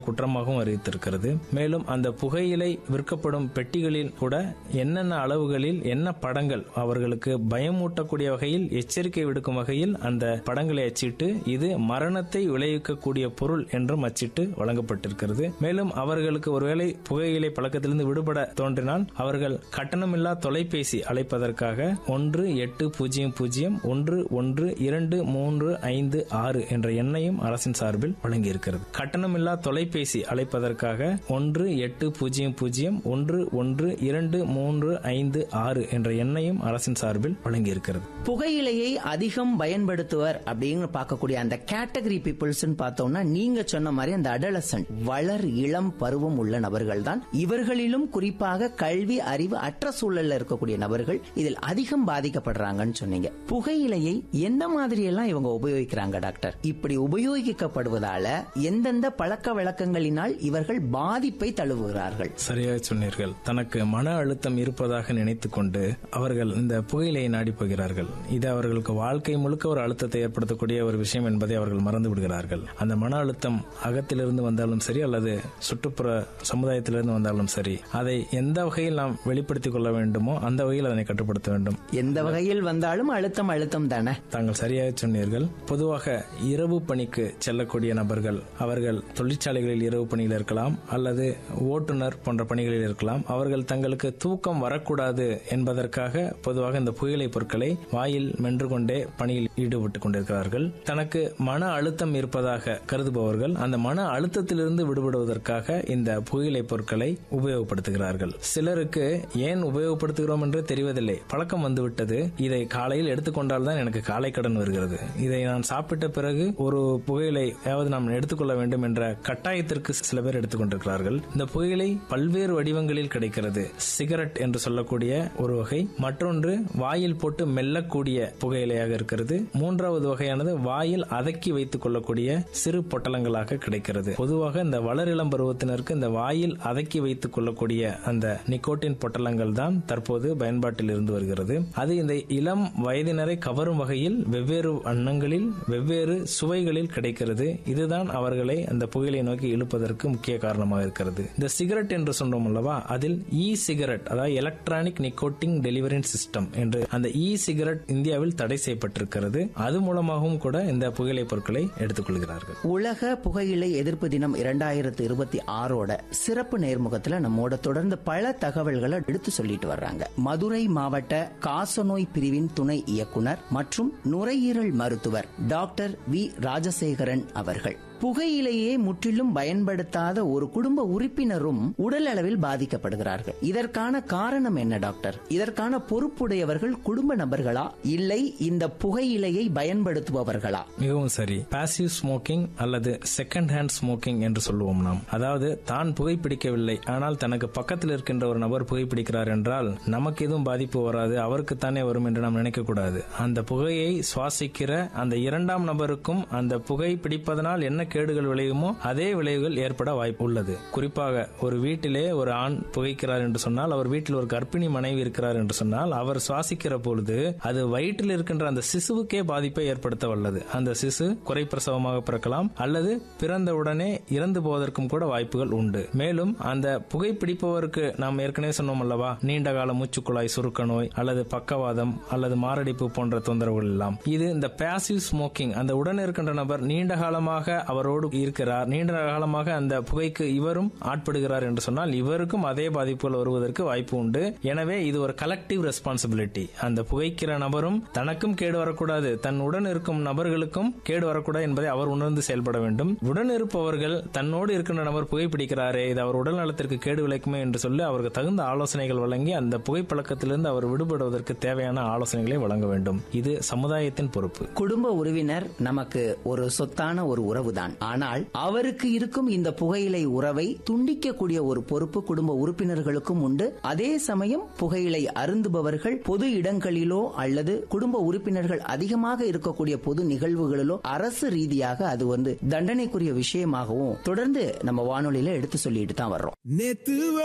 குற்றமாகவும் அறிவித்திருக்கிறது மேலும் அந்த புகையிலை விற்கப்படும் பெட்டிகளில் கூட என்னென்ன அளவுகளில் என்ன படங்கள் அவர்களுக்கு பயமூட்டக்கூடிய வகையில் எச்சரிக்கை விடுக்கும் வகையில் அந்த படங்களை அச்சிட்டு இது மரணத்தை விளைவிக்கக்கூடிய பொருள் என்றும் அச்சிட்டு வழங்கப்பட்டிருக்கிறது மேலும் அவர்களுக்கு ஒருவேளை புகையிலை பழக்கத்திலிருந்து விடுபட தோன்றினால் அவர்கள் கட்டணமில்லா தொலைபேசி அழைப்பதற்காக ஒன்று எட்டு பூஜ்ஜியம் பூஜ்ஜியம் ஒன்று ஒன்று இரண்டு மூன்று ஐந்து ஆறு என்ற எண்ணையும் அரசின் சார்பில் வழங்கியிருக்கிறது கட்டணமில்லா தொலைபேசி அழைப்பதற்காக ஒன்று எட்டு பூஜ்ஜியம் பூஜ்ஜியம் ஒன்று ஒன்று இரண்டு மூன்று ஐந்து ஆறு என்ற எண்ணையும் அரசின் சார்பில் வழங்கியிருக்கிறது புகையிலையை அதிகம் பயன்படுத்துவர் அப்படின்னு பார்க்கக்கூடிய அந்த கேட்டகரி பீப்புள்ஸ் பார்த்தோம்னா நீங்க சொன்ன மாதிரி அந்த அடலசன்ட் வளர் இளம் பருவம் உள்ள நபர்கள் தான் இவர்களிலும் குறிப்பாக கல்வி அறிவு அற்ற சூழல்ல இருக்கக்கூடிய நபர்கள் இதில் அதிகம் பாதிக்கப்படுறாங்கன்னு சொன்னீங்க புகையிலையை எந்த மாதிரி எல்லாம் இவங்க உபயோகிக்கிறாங்க டாக்டர் இப்படி உபயோகிக்கப்படுவதால எந்தெந்த பழக்க வழக்கங்களினால் இவர்கள் பாதிப்பை தழுவுகிறார்கள் சரியாக சொன்னீர்கள் தனக்கு மன அழுத்தம் இருப்பதாக நினைத்துக் கொண்டு அவர்கள் இந்த புகையிலையை நாடி போகிறார்கள் இது அவர்களுக்கு வாழ்க்கை முழுக்க ஒரு அழுத்தத்தை ஏற்படுத்தக்கூடிய ஒரு விஷயம் என்பதை அவர்கள் மறந்து விடுகிறார்கள் அந்த மன அழுத்தம் அகத்திலிருந்து வந்தாலும் சரி அல்லது சுற்றுப்புற சமுதாயத்திலிருந்து வந்தாலும் சரி அதை எந்த வகையில் நாம் வெளிப்படுத்திக் கொள்ள வேண்டுமோ அந்த வகையில் அதனை கட்டுப்படுத்த வேண்டும் எந்த வகையில் வந்தாலும் அழுத்தம் அழுத்தம் தானே தாங்கள் சரியாக சொன்னீர்கள் பொதுவாக இரவு பணிக்கு செல்லக்கூடிய நபர்கள் அவர்கள் தொழிற்சாலைகளில் இரவு பணியில் இருக்கலாம் அல்லது ஓட்டுநர் போன்ற பணிகளில் இருக்கலாம் அவர்கள் தங்களுக்கு தூக்கம் வரக்கூடாது என்பதற்காக பொதுவாக இந்த புகையிலை பொருட்களை வாயில் மென்று கொண்டே பணியில் ஈடுபட்டுக் கொண்டிருக்கிறார்கள் தனக்கு மன அழுத்தம் இருப்பதாக கருதுபவர்கள் அந்த மன அழுத்தத்திலிருந்து விடுபடுவதற்காக இந்த புகையிலை பொருட்களை உபயோகப்படுத்துகிறார்கள் சிலருக்கு ஏன் உபயோகப்படுத்துகிறோம் என்று தெரிவதில்லை பழக்கம் வந்துவிட்டது இதை காலையில் எடுத்துக்கொண்டால் தான் எனக்கு காலை கடன் வருகிறது இதை நான் சாப்பிட்ட பிறகு ஒரு புகையிலையாவது நாம் எடுத்துக்கொள்ள வேண்டும் என்ற கட்டாயத்திற்கு சில பேர் எடுத்துக்கொண்டிருக்கிறார்கள் இந்த புகையிலை பல்வேறு வடிவங்களில் கிடைக்கிறது சிகரெட் என்று சொல்லக்கூடிய ஒரு வகை மற்றொன்று வாயில் போட்டு மெல்லக்கூடிய புகையிலையாக இருக்கிறது மூன்றாவது வகையானது வாயில் அதக்கி வைத்துக் கொள்ளக்கூடிய சிறு பொட்டலங்களாக கிடைக்கிறது பொதுவாக இந்த வளரிளம் பருவத்தினருக்கு இந்த வாயில் அதக்கி வைத்துக் கொள்ளக்கூடிய அந்த நிக்கோட்டின் பொட்டலங்கள் தான் தற்போது பயன்பாட்டில் இருந்து வருகிறது அது இந்த இளம் வயதினரை கவரும் வகையில் வெவ்வேறு வண்ணங்களில் வெவ்வேறு சுவைகளில் கிடைக்கிறது இதுதான் அவர்களை அந்த புகையிலை நோக்கி இழுப்பதற்கு முக்கிய காரணமாக இருக்கிறது இந்த சிகரெட் என்று சொன்னோம் அல்லவா அதில் இ சிகரெட் அதாவது எலக்ட்ரானிக் நிக்கோட்டிங் டெலிவரி சிஸ்டம் என்று அந்த இ சிகரெட் இந்தியாவில் தடை செய்யப்பட்டிருக்கிறது அது மூலமாகவும் கூட இந்த புகையிலை பொருட்களை எடுத்துக்கொள்கிறார்கள் உலக புகையிலை எதிர்ப்பு தினம் இரண்டாயிரத்து இருபத்தி ஆறோட சிறப்பு நேர்முகத்துல நம்மோட தொடர்ந்து பல தகவல்களை எடுத்து சொல்லிட்டு வர்றாங்க மதுரை மாவட்ட காசநோய் பிரிவின் துணை இயக்குனர் மற்றும் நுரையீரல் மருத்துவர் டாக்டர் வி ராஜசேகரன் அவர்கள் புகையிலையே முற்றிலும் பயன்படுத்தாத ஒரு குடும்ப உறுப்பினரும் உடல் அளவில் பாதிக்கப்படுகிறார்கள் இதற்கான காரணம் என்ன டாக்டர் இதற்கான பொறுப்புடையவர்கள் குடும்ப நபர்களா இல்லை இந்த புகையிலையை பயன்படுத்துபவர்களா மிகவும் சரி பாசிவ் ஸ்மோக்கிங் அல்லது செகண்ட் ஹேண்ட் ஸ்மோக்கிங் என்று சொல்லுவோம் நாம் அதாவது தான் புகைப்பிடிக்கவில்லை ஆனால் தனக்கு பக்கத்தில் இருக்கின்ற ஒரு நபர் புகைப்பிடிக்கிறார் என்றால் நமக்கு எதுவும் பாதிப்பு வராது அவருக்குத்தானே வரும் என்று நாம் நினைக்கக்கூடாது அந்த புகையை சுவாசிக்கிற அந்த இரண்டாம் நபருக்கும் அந்த புகை பிடிப்பதனால் என்ன கேடுகள் விளையுமோ அதே விளைவுகள் ஏற்பட வாய்ப்பு உள்ளது குறிப்பாக ஒரு வீட்டிலே ஒரு ஆண் புகைக்கிறார் என்று சொன்னால் அவர் வீட்டில் ஒரு கர்ப்பிணி மனைவி இருக்கிறார் என்று சொன்னால் அவர் சுவாசிக்கிற பொழுது அது வயிற்றில் இருக்கின்ற அந்த சிசுவுக்கே பாதிப்பை ஏற்படுத்த வல்லது அந்த சிசு குறைப்பிரசவமாக பிறக்கலாம் அல்லது பிறந்தவுடனே இறந்து போவதற்கும் கூட வாய்ப்புகள் உண்டு மேலும் அந்த புகைப்பிடிப்பவருக்கு நாம் ஏற்கனவே சொன்னோம் அல்லவா நீண்ட கால மூச்சுக்குழாய் சுருக்க நோய் அல்லது பக்கவாதம் அல்லது மாரடைப்பு போன்ற தொந்தரவுகள் எல்லாம் இது இந்த பாசிவ் ஸ்மோக்கிங் அந்த உடன் இருக்கின்ற நபர் நீண்ட காலமாக அவரோடு இருக்கிறார் நீண்ட காலமாக அந்த புகைக்கு இவரும் ஆட்படுகிறார் என்று சொன்னால் இவருக்கும் அதே பாதிப்புகள் வருவதற்கு வாய்ப்பு உண்டு எனவே இது ஒரு கலெக்டிவ் ரெஸ்பான்சிபிலிட்டி அந்த புகைக்கிற நபரும் தனக்கும் கேடு வரக்கூடாது தன் உடன் இருக்கும் நபர்களுக்கும் கேடு வரக்கூடாது என்பதை அவர் உணர்ந்து செயல்பட வேண்டும் உடன் இருப்பவர்கள் தன்னோடு இருக்கின்ற நபர் புகைப்பிடிக்கிறாரே இது அவர் உடல் நலத்திற்கு கேடு விளைக்குமே என்று சொல்லி அவருக்கு தகுந்த ஆலோசனைகள் வழங்கி அந்த புகைப்பழக்கத்திலிருந்து அவர் விடுபடுவதற்கு தேவையான ஆலோசனைகளை வழங்க வேண்டும் இது சமுதாயத்தின் பொறுப்பு குடும்ப உறவினர் நமக்கு ஒரு சொத்தான ஒரு உறவுதான் ஆனால் அவருக்கு இருக்கும் இந்த புகையிலை உறவை துண்டிக்கக்கூடிய ஒரு பொறுப்பு குடும்ப உறுப்பினர்களுக்கும் உண்டு அதே சமயம் புகையிலை அருந்துபவர்கள் பொது இடங்களிலோ அல்லது குடும்ப உறுப்பினர்கள் அதிகமாக இருக்கக்கூடிய பொது நிகழ்வுகளிலோ அரசு ரீதியாக அது வந்து தண்டனைக்குரிய விஷயமாகவும் தொடர்ந்து நம்ம வானொலியில எடுத்து சொல்லிட்டு தான் வர்றோம் நேத்து